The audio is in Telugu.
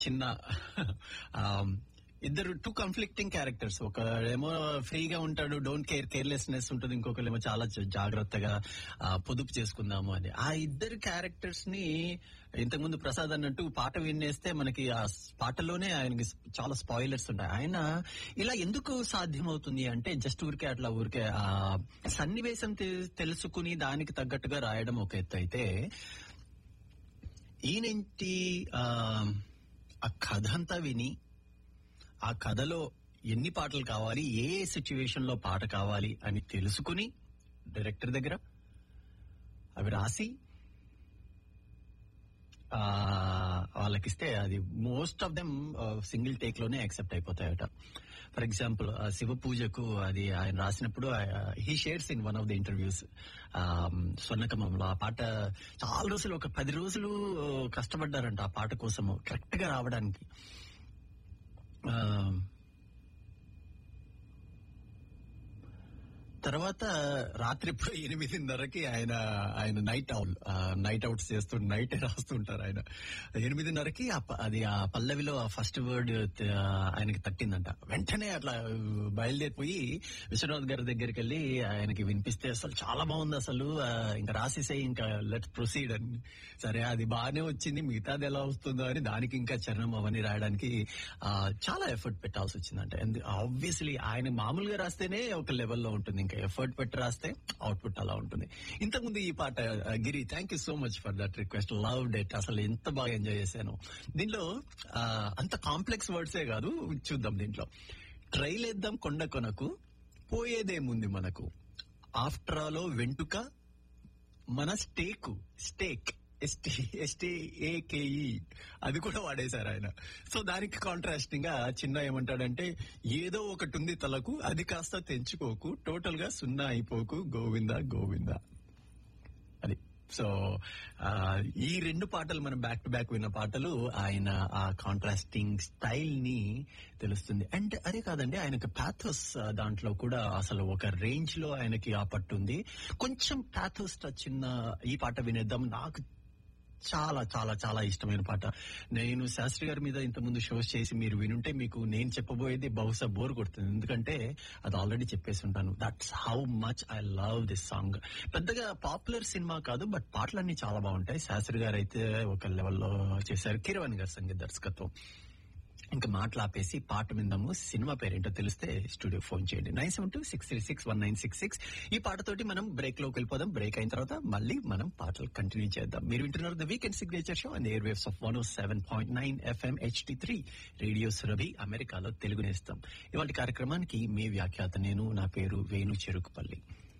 చిన్న ఆ, ఇద్దరు టూ కాన్ఫ్లిక్టింగ్ క్యారెక్టర్స్ ఒక ఏమో ఫ్రీగా ఉంటాడు డోంట్ కేర్ కేర్లెస్నెస్ ఉంటుంది ఇంకొకరేమో చాలా జా- జాగ్రత్తగా ఆ, పొదుపు చేసుకుందాము అని ఆ ఇద్దరు క్యారెక్టర్స్ ని ఇంతకుముందు ప్రసాద్ అన్నట్టు పాట వినేస్తే మనకి ఆ స్- పాటలోనే ఆయనకి స్- చాలా స్పాయిలర్స్ ఉంటాయి ఆయన ఇలా ఎందుకు సాధ్యమవుతుంది అంటే జస్ట్ ఊరికే అట్లా ఊరికే ఆ సన్నివేశం తె- తెలుసుకుని దానికి తగ్గట్టుగా రాయడం ఒక ఎత్తు అయితే ఈయనేంటి ఆ ఆ కథ అంతా విని ఆ కథలో ఎన్ని పాటలు కావాలి ఏ సిచ్యువేషన్ లో పాట కావాలి అని తెలుసుకుని డైరెక్టర్ దగ్గర అవి రాసి ఆ, వాళ్ళకిస్తే అది most of them single take లోనే యాక్సెప్ట్ అయిపోతాయట ఫర్ ఎగ్జాంపుల్ శివ పూజకు అది ఆయన రాసినప్పుడు he shares in one of the interviews స్వర్ణకమంలో ఆ పాట చాలా రోజులు ఒక పది రోజులు ఆ, కష్టపడ్డారంట ఆ పాట కోసము కరెక్ట్ గా రావడానికి ఆ, తర్వాత రాత్రి ఇప్పుడు ఎనిమిదిన్నరకి ఆయన ఆయన నైట్ అవుట్ నైట్ అవుట్స్ చేస్తూ నైట్ రాస్తుంటారు ఆయన ఎనిమిదిన్నరకి ఆ ప- అది ఆ పల్లవిలో ఆ ఫస్ట్ వర్డ్ ఆయనకి తట్టిందంట వెంటనే అట్లా బయలుదేరిపోయి విశ్వనాథ్ గారి దగ్గరికి వెళ్ళి ఆయనకి వినిపిస్తే అసలు చాలా బాగుంది అసలు ఆ, ఇంకా రాసేసాయి ఇంకా లెట్ ప్రొసీడ్ అని సరే అది బాగానే వచ్చింది మిగతాది ఎలా వస్తుందో అని దానికి ఇంకా చరణం అవన్నీ రాయడానికి ఆ, చాలా ఎఫర్ట్ పెట్టాల్సి వచ్చిందంట ఆబ్వియస్లీ ఆయన మామూలుగా రాస్తేనే ఒక లెవెల్లో ఉంటుంది ఇంకా ఎఫర్ట్ పెట్టి రాస్తే అవుట్పుట్ అలా ఉంటుంది ఇంతకుముందు ఈ పాట ఆ, Giri thank you so much for that request love that అసలు ఎంత బాగా ఎంజాయ్ చేశాను దీనిలో ఆ, అంత కాంప్లెక్స్ వర్డ్సే కాదు చూద్దాం దీంట్లో ట్రైల్ వేద్దాం కొండ కొనకు పోయేదేముంది మనకు ఆఫ్టర్ ఆలో వెంటుక మన స్టేక్ స్టేక్ ఎస్టీ ఎస్టీఏకేఈ అది కూడా వాడేశారు ఆయన సో దానికి కాంట్రాస్టింగ్ గా చిన్న ఏమంటాడంటే ఏదో ఒకటి ఉంది తలకు అది కాస్త తెంచుకోకు టోటల్ గా సున్నా అయిపోకు గోవింద గోవింద అది సో ఆ, ఈ రెండు పాటలు మనం బ్యాక్ టు బ్యాక్ విన్న పాటలు ఆయన ఆ కాంట్రాస్టింగ్ స్టైల్ ని తెలుస్తుంది అండ్ అదే కాదండి ఆయనకి పాథోస్ దాంట్లో కూడా అసలు ఒక రేంజ్ లో ఆయనకి ఆ పట్టు ఉంది కొంచెం పాథోస్ టచ్ ఉన్న ఈ పాట వినేద్దాం నాకు చాలా చాలా చాలా ఇష్టమైన పాట నేను శాస్త్రి గారి మీద ఇంతకుముందు షోస్ చేసి మీరు వినుంటే మీకు నేను చెప్పబోయేది బహుశా బోర్ కొడుతుంది ఎందుకంటే అది ఆల్రెడీ చెప్పేసి ఉంటాను that's how much I love this song పెద్దగా పాపులర్ సినిమా కాదు బట్ పాటలన్నీ చాలా బాగుంటాయి శాస్త్రి గారు అయితే ఒక లెవెల్లో చేశారు కిరవాణి గారి సంగీత దర్శకత్వం ఇంకా మాట్లాపేసి పాట విందాము సినిమా పేరేంటో తెలిస్తే స్టూడియో ఫోన్ చేయండి nine seven two six three six one nine six six ఈ పాటతోటి మనం బ్రేక్ లోకి వెళ్ళిపోదాం బ్రేక్ అయిన తర్వాత మళ్ళీ మనం పాటలు కంటిన్యూ చేద్దాం మీరు వింటున్నారు the weekend signature show and airwaves of one seven point nine FM HD three radio Surabhi అమెరికాలో తెలుగు నేస్తాం ఇవాళ కార్యక్రమానికి మీ వ్యాఖ్యాత నేను నా పేరు వేణు చెరుకుపల్లి